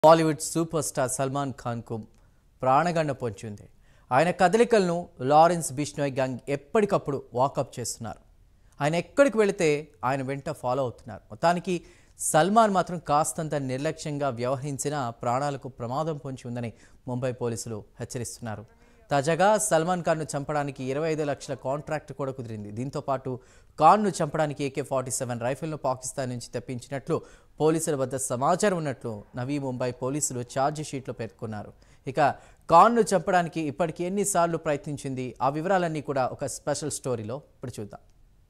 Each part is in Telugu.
బాలీవుడ్ సూపర్ స్టార్ సల్మాన్ ఖాన్కు ప్రాణగండ పొంచింది ఆయన కదలికలను లారెన్స్ బిష్నోయ్ గ్యాంగ్ ఎప్పటికప్పుడు వాకప్ చేస్తున్నారు ఆయన ఎక్కడికి వెళితే ఆయన వెంట ఫాలో అవుతున్నారు మొత్తానికి సల్మాన్ మాత్రం కాస్తంత నిర్లక్ష్యంగా వ్యవహరించిన ప్రాణాలకు ప్రమాదం పొంచి ఉందని ముంబై పోలీసులు హెచ్చరిస్తున్నారు తాజాగా సల్మాన్ ఖాన్ను చంపడానికి ఇరవై ఐదు లక్షల కాంట్రాక్ట్ కూడా కుదిరింది దీంతో పాటు ఖాన్ను చంపడానికి ఏకే ఫార్టీ సెవెన్ రైఫిల్ను పాకిస్తాన్ నుంచి తెప్పించినట్లు పోలీసుల వద్ద సమాచారం ఉన్నట్లు నవీ ముంబై పోలీసులు ఛార్జ్ షీట్లో పేర్కొన్నారు ఇక ఖాన్ను చంపడానికి ఇప్పటికి ఎన్నిసార్లు ప్రయత్నించింది ఆ వివరాలన్నీ కూడా ఒక స్పెషల్ స్టోరీలో ఇప్పుడు చూద్దాం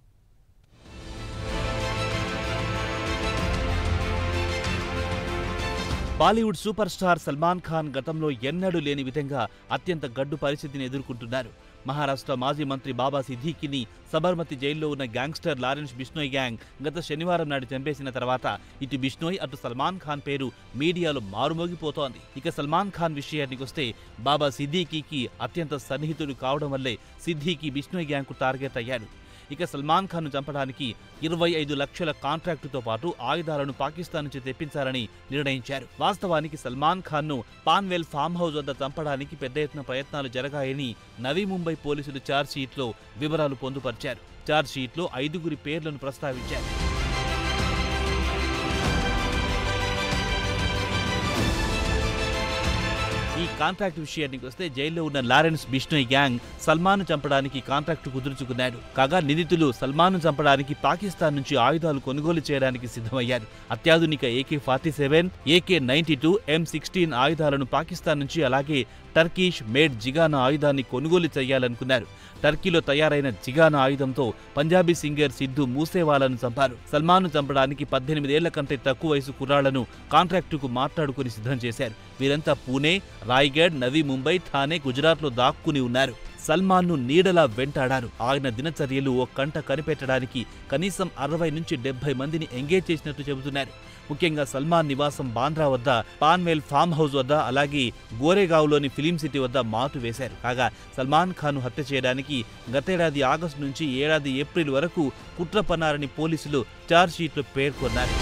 బాలీవుడ్ సూపర్ స్టార్ సల్మాన్ ఖాన్ గతంలో ఎన్నడూ లేని విధంగా అత్యంత గడ్డు పరిస్థితిని ఎదుర్కొంటున్నారు మహారాష్ట్ర మాజీ మంత్రి బాబా సిద్దికిని సబర్మతి జైల్లో ఉన్న గ్యాంగ్స్టర్ లారెన్స్ బిష్నోయ్ గ్యాంగ్ గత శనివారం నాడు చంపేసిన తర్వాత ఇటు బిష్నోయ్ అటు సల్మాన్ ఖాన్ పేరు మీడియాలో మారుమోగిపోతోంది ఇక సల్మాన్ ఖాన్ విషయానికి వస్తే బాబా సిద్దికీకి అత్యంత సన్నిహితుడు కావడం వల్లే సిద్దికి బిష్నోయ్ గ్యాంగ్కు టార్గెట్ అయ్యాడు ఇక సల్మాన్ ఖాన్ను చంపడానికి ఇరవై ఐదు లక్షల కాంట్రాక్టుతో పాటు ఆయుధాలను పాకిస్తాన్ నుంచి తెప్పించాలని నిర్ణయించారు వాస్తవానికి సల్మాన్ ఖాన్ను పాన్వెల్ ఫామ్ హౌస్ వద్ద చంపడానికి పెద్ద ఎత్తున ప్రయత్నాలు జరగాయని నవీ ముంబై పోలీసులు ఛార్జ్ షీట్లో వివరాలు పొందుపరిచారు ఛార్జ్ షీట్లో ఐదుగురి పేర్లను ప్రస్తావించారు ఈ కాంట్రాక్ట్ విషయానికి వస్తే జైల్లో ఉన్న లారెన్స్ బిష్నోయ్ గ్యాంగ్ సల్మాన్ చంపడానికి కాంట్రాక్ట్ కుదుర్చుకున్నాడు కాగా నిందితులు సల్మాన్ చంపడానికి పాకిస్తాన్ నుంచి ఆయుధాలు కొనుగోలు చేయడానికి సిద్ధమయ్యారు అత్యాధునిక AK forty seven AK ninety two M sixteen ఆయుధాలను పాకిస్తాన్ నుంచి అలాగే టర్కీష్ మేడ్ జిగానా ఆయుధాన్ని కొనుగోలు చేయాలనుకున్నారు టర్కీలో తయారైన జిగానా ఆయుధంతో పంజాబీ సింగర్ సిద్ధు మూసేవాలను చంపారు సల్మాన్ను చంపడానికి పద్దెనిమిదేళ్ల కంటే తక్కువ వయసు కుర్రాళ్లను కాంట్రాక్టుకు మాట్లాడుకుని సిద్ధం చేశారు వీరంతా పూణే రాయ్గఢ్ నవీ ముంబై థానే గుజరాత్లో దాక్కుని ఉన్నారు సల్మాన్ను నీడలా వెంటాడారు ఆయన దినచర్యలు ఓ కంట కనిపెట్టడానికి కనీసం అరవై నుంచి డెబ్బై మందిని ఎంగేజ్ చేసినట్టు చెబుతున్నారు ముఖ్యంగా సల్మాన్ నివాసం బాంద్రా వద్ద పాన్వెల్ ఫామ్ హౌస్ వద్ద అలాగే గోరేగావ్లోని ఫిలిం సిటీ వద్ద మాటు వేశారు కాగా సల్మాన్ ఖాన్ హత్య చేయడానికి గతేడాది ఆగస్టు నుంచి ఏడాది ఏప్రిల్ వరకు కుట్ర పన్నారని పోలీసులు ఛార్జ్ షీట్లో పేర్కొన్నారు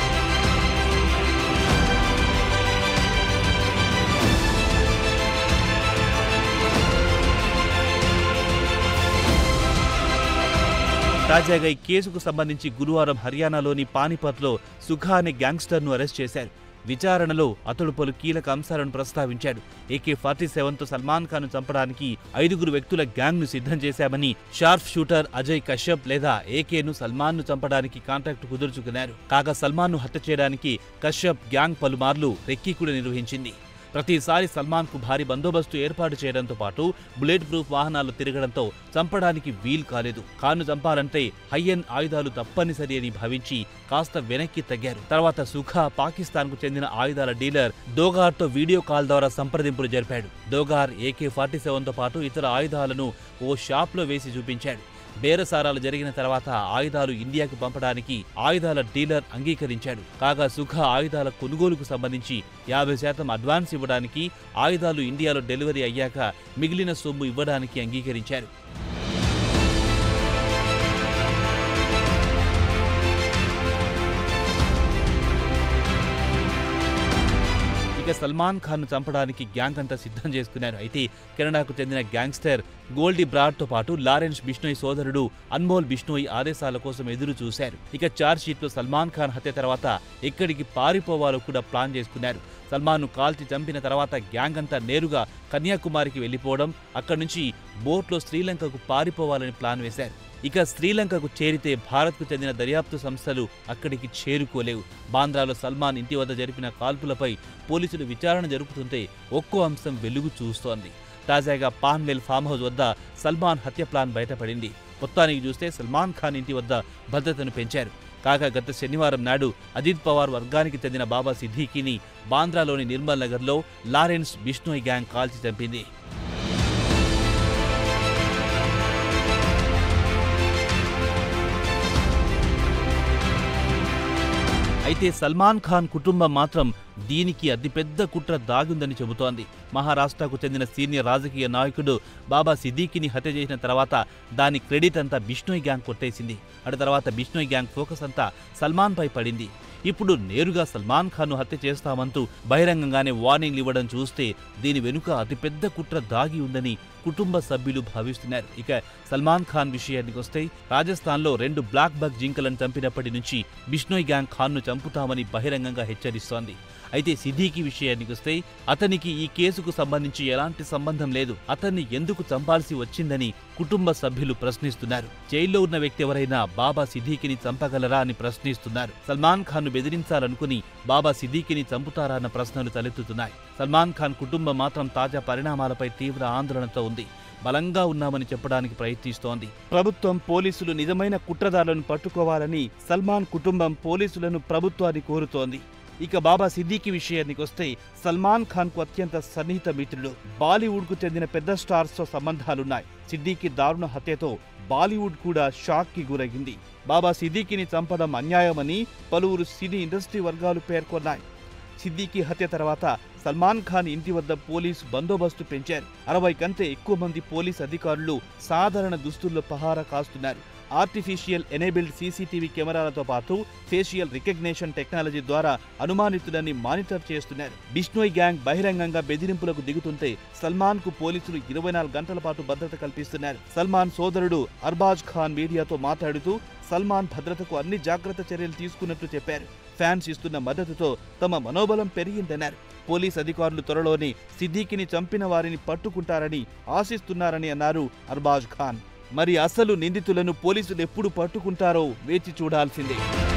తాజాగా ఈ కేసుకు సంబంధించి గురువారం హర్యానాలోని పానిపత్లో సుఖా అనే గ్యాంగ్స్టర్ను అరెస్ట్ చేశారు విచారణలో అతడు పలు కీలక అంశాలను ప్రస్తావించాడు ఏకే ఫార్టీ సెవెన్తో సల్మాన్ ఖాన్ చంపడానికి ఐదుగురు వ్యక్తుల గ్యాంగ్ను సిద్ధం చేశామని షార్ప్ షూటర్ అజయ్ కశ్యప్ లేదా ఏకేను సల్మాన్ను చంపడానికి కాంట్రాక్ట్ కుదుర్చుకున్నారు కాగా సల్మాన్ను హత్య చేయడానికి కశ్యప్ గ్యాంగ్ పలుమార్లు రెక్కీ కూడా నిర్వహించింది ప్రతిసారి సల్మాన్కు భారీ బందోబస్తు ఏర్పాటు చేయడంతో పాటు బుల్లెట్ ప్రూఫ్ వాహనాలు తిరగడంతో చంపడానికి వీలు కాలేదు కాను చంపాలంటే హైఎన్ ఆయుధాలు తప్పనిసరి అని భావించి కాస్త వెనక్కి తగ్గారు తర్వాత సుఖ పాకిస్తాన్కు చెందిన ఆయుధాల డీలర్ దోగార్తో వీడియో కాల్ ద్వారా సంప్రదింపులు జరిపాడు దోగార్ ఏకే ఫార్టీ సెవెన్తో పాటు ఇతర ఆయుధాలను ఓ షాప్లో వేసి చూపించాడు బేరసారాలు జరిగిన తర్వాత ఆయుధాలు ఇండియాకు పంపడానికి ఆయుధాల డీలర్ అంగీకరించాడు కాగా సుఖ ఆయుధాల కొనుగోలుకు సంబంధించి యాభై శాతం అడ్వాన్స్ ఇవ్వడానికి ఆయుధాలు ఇండియాలో డెలివరీ అయ్యాక మిగిలిన సొమ్ము ఇవ్వడానికి అంగీకరించారు ఇక సల్మాన్ ఖాన్ను చంపడానికి గ్యాంగ్ అంతా సిద్ధం చేసుకున్నారు అయితే కెనడాకు చెందిన గ్యాంగ్స్టర్ గోల్డీ బ్రాడ్తో పాటు లారెన్స్ బిష్నోయ్ సోదరుడు అన్మోల్ బిష్నోయ్ ఆదేశాల కోసం ఎదురు చూశారు ఇక ఛార్జ్ షీట్లో సల్మాన్ ఖాన్ హత్య తర్వాత ఎక్కడికి పారిపోవాలో కూడా ప్లాన్ చేసుకున్నారు సల్మాన్ను కాల్చి చంపిన తర్వాత గ్యాంగ్ అంతా నేరుగా కన్యాకుమారికి వెళ్లిపోవడం అక్కడి నుంచి బోట్లో శ్రీలంకకు పారిపోవాలని ప్లాన్ వేశారు ఇక శ్రీలంకకు చేరితే భారత్కు చెందిన దర్యాప్తు సంస్థలు అక్కడికి చేరుకోలేవు బాంద్రాలో సల్మాన్ ఇంటి వద్ద జరిపిన కాల్పులపై పోలీసులు విచారణ జరుపుతుంటే ఒక్కో అంశం వెలుగు చూస్తోంది తాజాగా పాన్వెల్ ఫామ్ హౌస్ వద్ద సల్మాన్ హత్య ప్లాన్ బయటపడింది మొత్తానికి చూస్తే సల్మాన్ ఖాన్ ఇంటి వద్ద భద్రతను పెంచారు కాగా గత శనివారం నాడు అజిత్ పవార్ వర్గానికి చెందిన బాబా సిద్దికీని బాంద్రాలోని నిర్మల్ నగర్లో లారెన్స్ బిష్నోయ్ గ్యాంగ్ కాల్చి చంపింది అయితే సల్మాన్ ఖాన్ కుటుంబం మాత్రం దీనికి అతిపెద్ద కుట్ర దాగుందని చెబుతోంది మహారాష్ట్రకు చెందిన సీనియర్ రాజకీయ నాయకుడు బాబా సిద్దికిని హత్య చేసిన తర్వాత దాని క్రెడిట్ అంతా బిష్ణోయ్ గ్యాంగ్ కొట్టేసింది అటు తర్వాత బిష్ణోయ్ గ్యాంగ్ ఫోకస్ అంతా సల్మాన్ పై పడింది ఇప్పుడు నేరుగా సల్మాన్ ఖాన్ను హత్య చేస్తామంటూ బహిరంగంగానే వార్నింగ్లు ఇవ్వడం చూస్తే దీని వెనుక అతిపెద్ద కుట్ర దాగి ఉందని కుటుంబ సభ్యులు భావిస్తున్నారు ఇక సల్మాన్ ఖాన్ విషయానికి వస్తే రాజస్థాన్లో రెండు బ్లాక్ బగ్ జింకలను చంపినప్పటి నుంచి బిష్నోయ్ గ్యాంగ్ ఖాన్ను చంపుతామని బహిరంగంగా హెచ్చరిస్తోంది అయితే సిద్దికి విషయానికి వస్తే అతనికి ఈ కేసుకు సంబంధించి ఎలాంటి సంబంధం లేదు అతన్ని ఎందుకు చంపాల్సి వచ్చిందని కుటుంబ సభ్యులు ప్రశ్నిస్తున్నారు జైల్లో ఉన్న వ్యక్తి ఎవరైనా బాబా సిద్దికిని చంపగలరా అని ప్రశ్నిస్తున్నారు సల్మాన్ ఖాన్ను బెదిరించాలనుకుని బాబా సిద్దికిని చంపుతారా అన్న ప్రశ్నలు తలెత్తుతున్నాయి సల్మాన్ ఖాన్ కుటుంబం మాత్రం తాజా పరిణామాలపై తీవ్ర ఆందోళనతో ఉంది బలంగా ఉన్నామని చెప్పడానికి ప్రయత్నిస్తోంది ప్రభుత్వం పోలీసులు నిజమైన కుట్రదారులను పట్టుకోవాలని సల్మాన్ కుటుంబం పోలీసులను ప్రభుత్వాన్ని కోరుతోంది ఇక బాబా సిద్దికి విషయానికి వస్తే సల్మాన్ ఖాన్ కు అత్యంత సన్నిహిత మిత్రుడు బాలీవుడ్ కు చెందిన పెద్ద స్టార్స్ తో సంబంధాలున్నాయి సిద్దికి దారుణ హత్యతో బాలీవుడ్ కూడా షాక్ కి గురగింది బాబా సిద్దికిని చంపడం అన్యాయమని పలువురు సినీ ఇండస్ట్రీ వర్గాలు పేర్కొన్నాయి సిద్దికి హత్య తర్వాత సల్మాన్ ఖాన్ ఇంటి వద్ద పోలీసు బందోబస్తు పెంచారు అరవై కంటే ఎక్కువ మంది పోలీస్ అధికారులు సాధారణ దుస్తుల్లో పహారా కాస్తున్నారు ఆర్టిఫిషియల్ ఎనేబిల్డ్ సీసీటీవీ కెమెరాలతో పాటు ఫేషియల్ రికగ్నేషన్ టెక్నాలజీ ద్వారా అనుమానితులని మానిటర్ చేస్తున్నారు బిష్నోయ్ గ్యాంగ్ బహిరంగంగా బెదిరింపులకు దిగుతుంటే సల్మాన్ కు పోలీసులు ఇరవై నాలుగు గంటల పాటు భద్రత కల్పిస్తున్నారు సల్మాన్ సోదరుడు అర్బాజ్ ఖాన్ మీడియాతో మాట్లాడుతూ సల్మాన్ భద్రతకు అన్ని జాగ్రత్త చర్యలు తీసుకున్నట్లు చెప్పారు ఫ్యాన్స్ ఇస్తున్న మద్దతుతో తమ మనోబలం పెరిగిందన్నారు పోలీస్ అధికారులు త్వరలోనే సిద్దికిని చంపిన వారిని పట్టుకుంటారని ఆశిస్తున్నారని అన్నారు అర్బాజ్ ఖాన్ మరి అసలు నిందితులను పోలీసులు ఎప్పుడు పట్టుకుంటారో వేచి చూడాల్సిందే